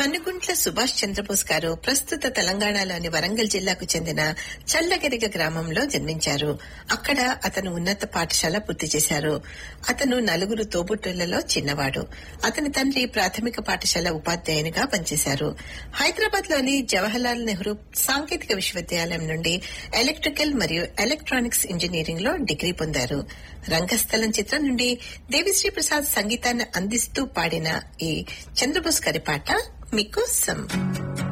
మన్నుగుంట్ల సుభాష్ చంద్రబోస్ గారు ప్రస్తుత తెలంగాణలోని వరంగల్ జిల్లాకు చెందిన చల్లగరిగ గ్రామంలో జన్మించారు అక్కడ అతను ఉన్నత పాఠశాల పూర్తి చేశారు అతను నలుగురు తోబుట్టులలో చిన్నవాడు అతని తండ్రి ప్రాథమిక పాఠశాల ఉపాధ్యాయునిగా పనిచేశారు హైదరాబాద్ లోని జవహర్లాల్ నెహ్రూ సాంకేతిక విశ్వవిద్యాలయం నుండి ఎలక్ట్రికల్ మరియు ఎలక్ట్రానిక్స్ ఇంజనీరింగ్ లో డిగ్రీ పొందారు రంగస్థలం చిత్రం నుండి దేవిశ్రీ ప్రసాద్ సంగీతాన్ని అందిస్తూ పాడిన ఈ చంద్రబోస్ గారి పాట మీకోసం